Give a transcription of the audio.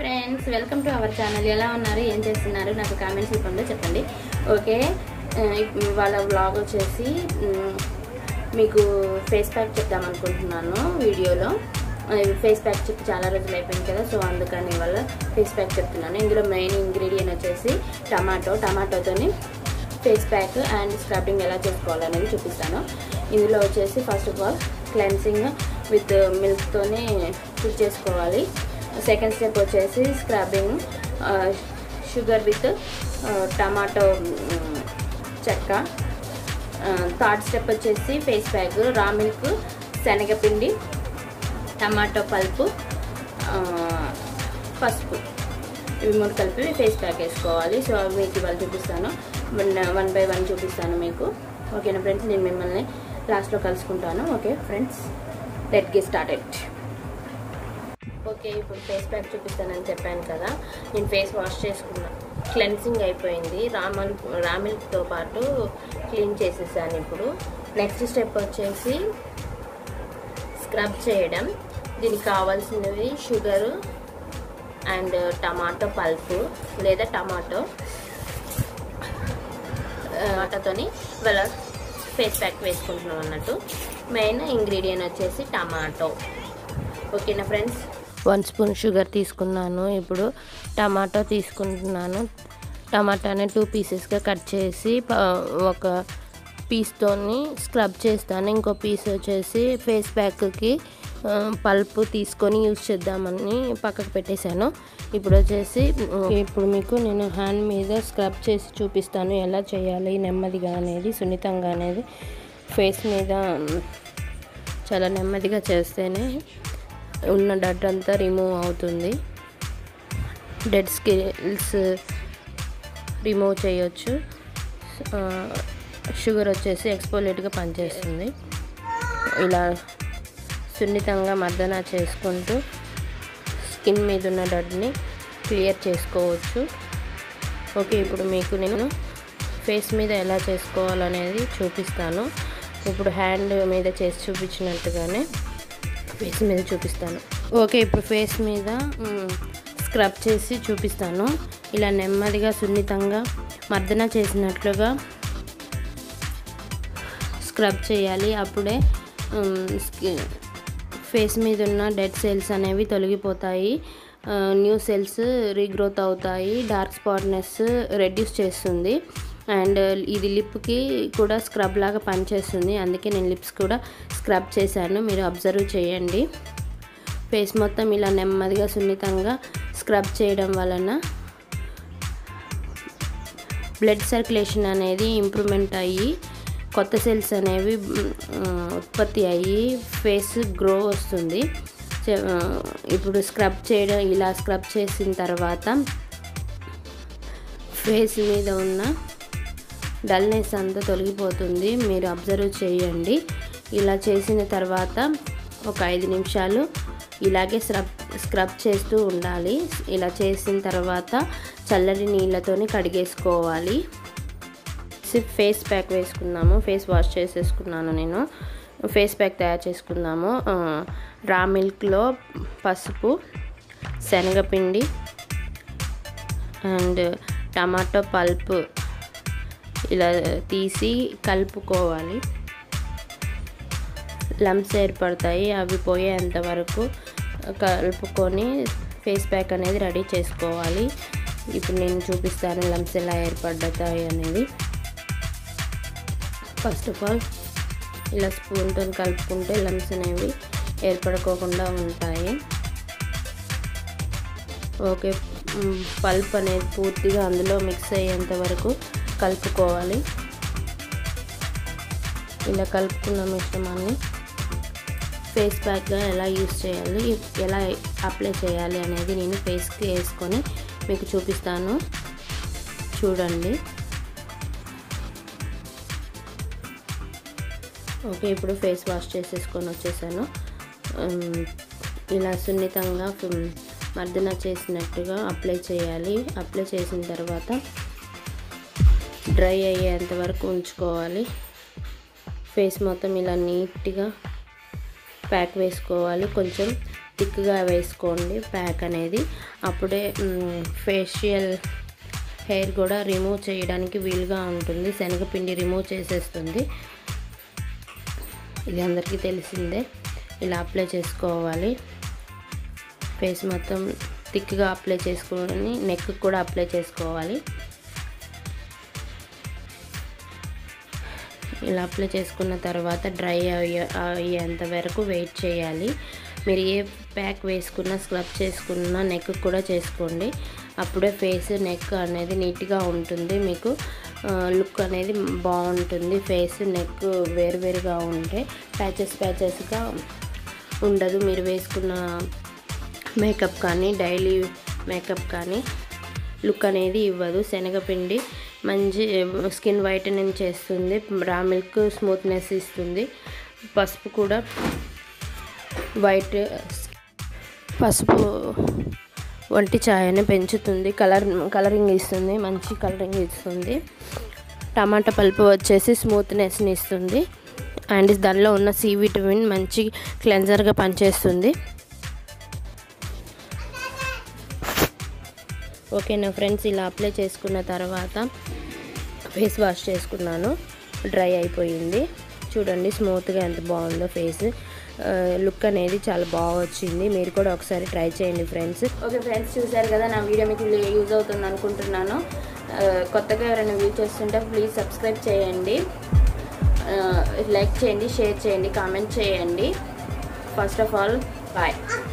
friends welcome to our channel ఎలా ఉన్నారు ఏం చేస్తున్నారు నాకు కామెంట్స్ రూపంలో చెప్పండి ఓకే ఆ, ఇప్- వాళ్ళ వ్లాగ్ వచ్చేసి మ్, మీకు ఫేస్ ప్యాక్ చెప్దాం అనుకుంటున్నాను వీడియోలో ఆ, ఫేస్ ప్యాక్ చెప్పి చాలా రోజులు అయిపోయింది కదా సో అందుకని వల్ల ఫేస్ ప్యాక్ చెప్తున్నాను ఇందులో మెయిన్ ఇంగ్రీడియంట్ వచ్చేసి టమాటో టమాటోతోని ఫేస్ ప్యాక్ అండ్ స్క్రబ్బింగ్ ఎలా చేసుకోవాలనేది చూపిస్తాను ఇందులో వచ్చేసి first of all cleansing with మిల్క్తోనే కుక్ చేసుకోవాలి సెకండ్ స్టెప్ వచ్చేసి స్క్రబ్బింగ్ షుగర్ విత్ టమాటో మ్, చెక్క థర్డ్ స్టెప్ వచ్చేసి ఫేస్ ప్యాక్ రా మిల్క్ శనగపిండి టమాటో పల్పు ఆ, పసుపు ఇవి మూడు కలిపి ఫేస్ ప్యాక్ వేసుకోవాలి సో అవి మీకు ఇవాళ చూపిస్తాను వన్ వన్ బై వన్ చూపిస్తాను మీకు ఓకేనా ఫ్రెండ్స్ నేను మిమ్మల్ని లాస్ట్లో కలుసుకుంటాను okay friends let get started okay ఇప్పుడు ఫేస్ ప్యాక్ చూపిస్తానని చెప్పాను కదా నేను ఫేస్ వాష్ చేసుకున్నా క్లెన్సింగ్ అయిపోయింది రామల్ రామిల్క్తో పాటు క్లీన్ చేసేసాను ఇప్పుడు నెక్స్ట్ స్టెప్ వచ్చేసి స్క్రబ్ చేయడం దీనికి కావాల్సినవి షుగరు అండ్ టమాటో పల్పు లేదా టమాటో టమాటాతోని వాళ్ళ ఫేస్ ప్యాక్ వేసుకుంటున్నాం అన్నట్టు మెయిన్ ఇంగ్రీడియంట్ వచ్చేసి టమాటో ఓకేనా ఫ్రెండ్స్ వన్ స్పూన్ షుగర్ తీసుకున్నాను ఇప్పుడు టమాటో తీసుకుంటున్నాను టమాటాని టూ పీసెస్గా కట్ చేసి ప- ఒక పీస్తోని స్క్రబ్ చేస్తాను ఇంకో పీస్ వచ్చేసి ఫేస్ ప్యాక్కి ఆ, పల్పు తీసుకొని యూజ్ చేద్దామని పక్కకు పెట్టేశాను ఇప్పుడు వచ్చేసి ఉమ్, ఇప్పుడు మీకు నేను హ్యాండ్ మీద స్క్రబ్ చేసి చూపిస్తాను ఎలా చేయాలి నెమ్మదిగా అనేది సున్నితంగా అనేది ఫేస్ మీద ఉమ్, చాలా నెమ్మదిగా చేస్తేనే ఉన్న డట్ అంతా రిమూవ్ అవుతుంది డెడ్ స్కిల్స్ రిమూవ్ చేయొచ్చు ఆ, షుగర్ వచ్చేసి ఎక్స్పోలేట్గా పనిచేస్తుంది ఇలా సున్నితంగా మర్దన చేసుకుంటూ స్కిన్ మీద ఉన్న డట్ని క్లియర్ చేసుకోవచ్చు ఓకే ఇప్పుడు మీకు నేను ఫేస్ మీద ఎలా చేసుకోవాలనేది చూపిస్తాను ఇప్పుడు హ్యాండ్ మీద చేసి చూపించినట్టుగానే ఫేస్ మీద చూపిస్తాను ఓకే ఇప్పుడు ఫేస్ మీద మ్, స్క్రబ్ చేసి చూపిస్తాను ఇలా నెమ్మదిగా సున్నితంగా మర్దన చేసినట్లుగా స్క్రబ్ చేయాలి అప్పుడే మ్, స్కి- ఫేస్ మీద ఉన్న డెడ్ సెల్స్ అనేవి తొలగిపోతాయి ఆ, న్యూ సెల్స్ రీగ్రోత్ అవుతాయి డార్క్ స్పాట్నెస్ రెడ్యూస్ చేస్తుంది అండ్ ఇది లిప్కి కూడా స్క్రబ్ లాగా పనిచేస్తుంది అందుకే నేను లిప్స్ కూడా స్క్రబ్ చేశాను మీరు అబ్జర్వ్ చేయండి ఫేస్ మొత్తం ఇలా నెమ్మదిగా సున్నితంగా స్క్రబ్ చేయడం వలన బ్లడ్ సర్క్యులేషన్ అనేది ఇంప్రూవ్మెంట్ అయ్యి కొత్త సెల్స్ అనేవి మ్, ఆ, ఉత్పత్తి అయ్యి ఫేస్ గ్రో వస్తుంది చె- ఆ, ఇప్పుడు స్క్రబ్ చేయడం ఇలా స్క్రబ్ చేసిన తర్వాత ఫేస్ మీద ఉన్న డల్నెస్ అంతా తొలగిపోతుంది మీరు అబ్జర్వ్ చేయండి ఇలా చేసిన తర్వాత ఒక ఐదు నిమిషాలు ఇలాగే స్క్రబ్ స్క్రబ్ చేస్తూ ఉండాలి ఇలా చేసిన తర్వాత చల్లటి నీళ్ళతోని కడిగేసుకోవాలి సిప్ ఫేస్ ప్యాక్ వేసుకున్నాము ఫేస్ వాష్ చేసేసుకున్నాను నేను ఫేస్ ప్యాక్ తయారు చేసుకుందాము ఆ, రా మిల్క్లో పసుపు శనగపిండి అండ్ టమాటో పల్ప్ ఇలా తీసి కలుపుకోవాలి లంప్స్ ఏర్పడతాయి అవి పోయేంత వరకు కలుపుకొని ఫేస్ ప్యాక్ అనేది రెడీ చేసుకోవాలి ఇప్పుడు నేను చూపిస్తాను లంప్స్ ఎలా ఏర్పడతాయి అనేది ఫస్ట్ ఆఫ్ ఆల్ ఇలా స్పూన్తో కలుపుకుంటే లంప్స్ అనేవి ఏర్పడుకోకుండా ఉంటాయి ఓకే మ్, పల్ప్ అనేది పూర్తిగా అందులో మిక్స్ అయ్యేంత వరకు కలుపుకోవాలి ఇలా కలుపుకున్న మిశ్రమాన్ని ఫేస్ ప్యాక్గా ఎలా యూస్ చేయాలి ఎలా అప్లై చేయాలి అనేది నేను ఫేస్కి వేసుకొని మీకు చూపిస్తాను చూడండి ఓకే ఇప్పుడు ఫేస్ వాష్ చేసేసుకొని వచ్చేసాను ఉమ్, ఇలా సున్నితంగా ఉమ్, మర్దన చేసినట్టుగా అప్లై చేయాలి అప్లై చేసిన తర్వాత డ్రై అయ్యేంత వరకు ఉంచుకోవాలి ఫేస్ మొత్తం ఇలా నీట్గా ప్యాక్ వేసుకోవాలి కొంచెం థిక్గా వేసుకోండి ప్యాక్ అనేది అప్పుడే ఫేషియల్ హెయిర్ కూడా రిమూవ్ చేయడానికి వీలుగా ఉంటుంది శనగపిండి రిమూవ్ చేసేస్తుంది ఇది అందరికీ తెలిసిందే ఇలా అప్లై చేసుకోవాలి ఫేస్ మొత్తం థిక్గా అప్లై చేసుకొని నెక్ కూడా అప్లై చేసుకోవాలి ఇలా అప్లై చేసుకున్న తర్వాత డ్రై అయ్యే అయ్యేంత వరకు వెయిట్ చేయాలి మీరు ఏ ప్యాక్ వేసుకున్నా స్క్రబ్ చేసుకున్నా నెక్ కూడా చేసుకోండి అప్పుడే ఫేస్ నెక్ అనేది నీట్గా ఉంటుంది మీకు లుక్ అనేది బాగుంటుంది ఫేస్ నెక్ వేరువేరుగా ఉంటే ప్యాచెస్ ప్యాచెస్గా ఉండదు మీరు వేసుకున్న మేకప్ కానీ డైలీ మేకప్ కానీ లుక్ అనేది ఇవ్వదు శనగపిండి మంచి స్కిన్ వైటనింగ్ చేస్తుంది రా మిల్క్ స్మూత్నెస్ ఇస్తుంది పసుపు కూడా వైట్ పసుపు వంటి ఛాయని పెంచుతుంది కలర్ కలరింగ్ ఇస్తుంది మంచి కలరింగ్ ఇస్తుంది టమాటా పల్పు వచ్చేసి స్మూత్నెస్ని ఇస్తుంది అండ్ దానిలో ఉన్న సి విటమిన్ మంచి క్లెన్జర్గా పనిచేస్తుంది ఓకేనా ఫ్రెండ్స్ ఇలా అప్లై చేసుకున్న తర్వాత ఫేస్ వాష్ చేసుకున్నాను డ్రై అయిపోయింది చూడండి స్మూత్గా ఎంత బాగుందో ఫేస్ లుక్ అనేది చాలా బాగా వచ్చింది మీరు కూడా ఒకసారి ట్రై చేయండి ఫ్రెండ్స్ ఓకే ఫ్రెండ్స్ చూశారు కదా నా వీడియో మీకు యూజ్ అవుతుంది అనుకుంటున్నాను ఆ, కొత్తగా ఎవరైనా వ్యూ చేస్తుంటే ప్లీజ్ సబ్స్క్రైబ్ చేయండి లైక్ చేయండి షేర్ చేయండి కామెంట్ చేయండి ఫస్ట్ ఆఫ్ ఆల్ బాయ్